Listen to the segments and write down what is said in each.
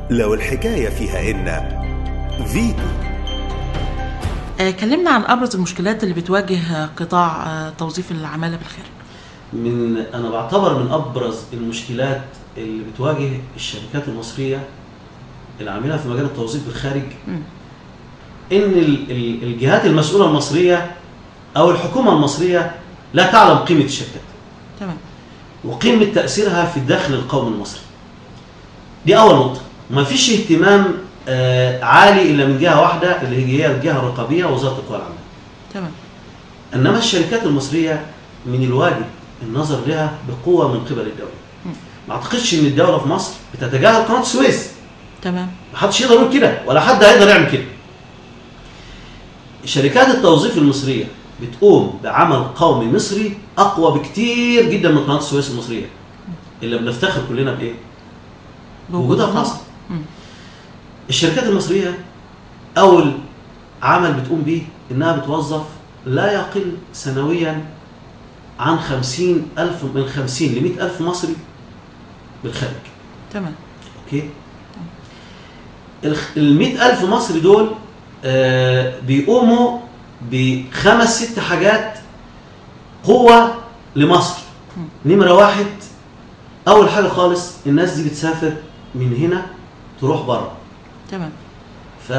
لو الحكاية فيها إن فيتو آه، كلمنا عن ابرز المشكلات اللي بتواجه آه، قطاع آه، توظيف العماله بالخارج من انا بعتبر من ابرز المشكلات اللي بتواجه الشركات المصريه العامله في مجال التوظيف بالخارج مم. ان ال- ال- الجهات المسؤوله المصريه او الحكومه المصريه لا تعلم قيمه الشركات تمام وقيمه تاثيرها في الداخل القومي المصري. دي اول نقطه، ما فيش اهتمام آه، عالي الا من جهه واحده اللي هي الجهه الرقابيه وزاره القوى العامله. تمام انما الشركات المصريه من الواجب النظر لها بقوه من قبل الدوله. مم. ما اعتقدش ان الدوله في مصر بتتجاهل قناه السويس، تمام ما حدش يقدر يقول كده ولا حد هيقدر يعمل كده. شركات التوظيف المصريه بتقوم بعمل قومي مصري اقوى بكتير جدا من قناه السويس المصريه. اللي بنفتخر كلنا بايه؟ وجودها في مصر. مم. الشركات المصرية أول عمل بتقوم بيه إنها بتوظف لا يقل سنويا عن خمسين ألف من خمسين لمئة ألف مصري بالخارج تمام أوكي الخ- المئة ألف مصري دول آه بيقوموا بخمس ست حاجات قوة لمصر مم. نمرة واحد أول حاجة خالص الناس دي بتسافر من هنا تروح بره تمام ف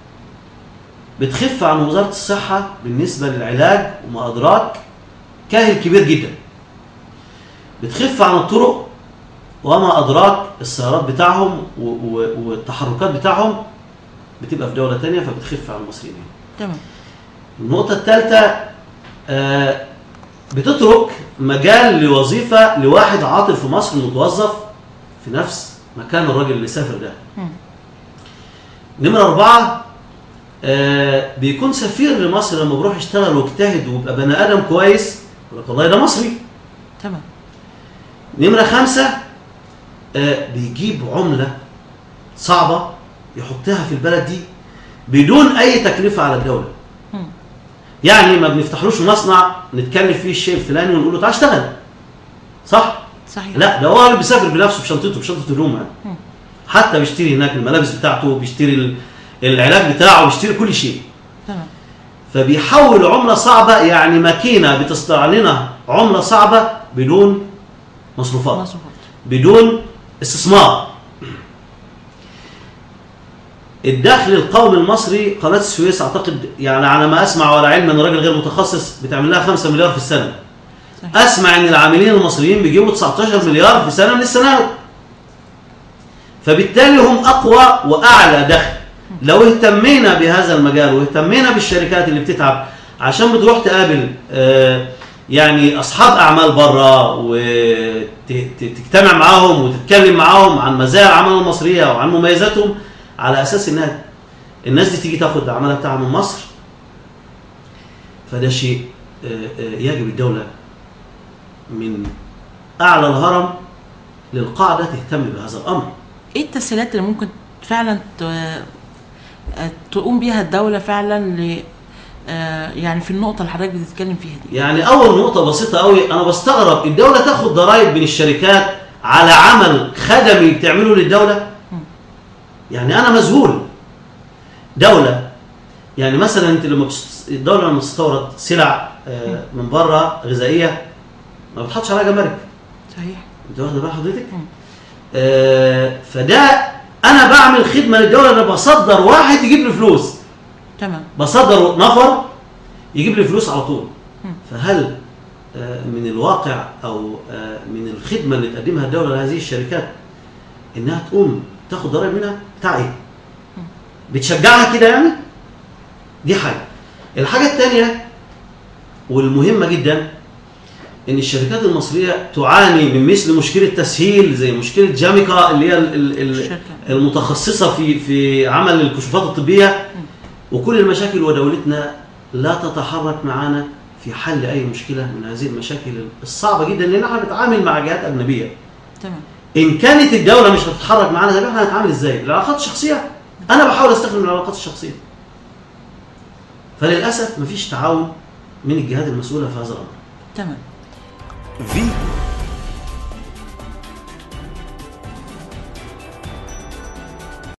بتخف عن وزارة الصحة بالنسبة للعلاج وما أدراك كاهل كبير جدا بتخف عن الطرق وما أدراك السيارات بتاعهم و- و- والتحركات بتاعهم بتبقى في دولة تانية فبتخف عن المصريين تمام النقطة الثالثة آه، بتترك مجال لوظيفة لواحد عاطل في مصر متوظف في نفس مكان الراجل اللي سافر ده مم. نمرة أربعة آه بيكون سفير لمصر لما بيروح يشتغل ويجتهد ويبقى بني آدم كويس يقول لك والله ده مصري تمام نمرة خمسة آه بيجيب عملة صعبة يحطها في البلد دي بدون أي تكلفة على الدولة مم. يعني ما بنفتحلوش مصنع نتكلف فيه الشيء الفلاني ونقول له تعال اشتغل صح؟ صحيح لا ده هو اللي بيسافر بنفسه بشنطته بشنطة هدومه يعني. مم. حتى بيشتري هناك الملابس بتاعته بيشتري ال- العلاج بتاعه بيشتري كل شيء تمام فبيحول عملة صعبة يعني ماكينة بتصنع لنا عملة صعبة بدون مصروفات مظبوط بدون استثمار الدخل القومي المصري قناة السويس اعتقد يعني على ما اسمع ولا علم ان راجل غير متخصص بتعمل لها 5 مليار في السنة صحيح. اسمع ان العاملين المصريين بيجيبوا 19 مليار في سنة من السنوات فبالتالي هم اقوى واعلى دخل لو اهتمينا بهذا المجال واهتمينا بالشركات اللي بتتعب عشان بتروح تقابل آه، يعني اصحاب اعمال بره وتجتمع معاهم وتتكلم معاهم عن مزايا العمل المصريه وعن مميزاتهم على اساس انها الناس دي تيجي تاخد العماله بتاعها من مصر فده شيء آه، آه، يجب الدوله من اعلى الهرم للقاعده تهتم بهذا الامر ايه التسهيلات اللي ممكن فعلا ت- آه، تقوم بيها الدولة فعلا ل آه، يعني في النقطة اللي حضرتك بتتكلم فيها دي يعني اول نقطه بسيطه قوي انا بستغرب الدوله تاخد ضرائب من الشركات على عمل خدمي بتعمله للدوله مم. يعني انا مذهول دوله يعني مثلا انت لما بتست- الدوله لما تستورد سلع آه، من بره غذائيه ما بتحطش عليها جمارك صحيح انت واخد بال حضرتك مم. آه، فده انا بعمل خدمه للدوله انا بصدر واحد يجيب لي فلوس تمام بصدر نفر يجيب لي فلوس على طول مم. فهل آه، من الواقع او آه، من الخدمه اللي تقدمها الدوله لهذه الشركات انها تقوم تاخد ضرائب منها بتاع ايه؟ بتشجعها كده يعني؟ دي حاجه. الحاجه الثانيه والمهمه جدا ان الشركات المصريه تعاني من مثل مشكله تسهيل زي مشكله جاميكا اللي هي ال- ال- ال- الشركة. المتخصصه في في عمل الكشوفات الطبيه وكل المشاكل ودولتنا لا تتحرك معنا في حل اي مشكله من هذه المشاكل الصعبه جدا لان احنا بنتعامل مع جهات اجنبيه تمام ان كانت الدوله مش هتتحرك معانا طب احنا هنتعامل ازاي؟ العلاقات الشخصيه انا بحاول استخدم العلاقات الشخصيه فللاسف مفيش تعاون من الجهات المسؤوله في هذا الامر تمام فيتو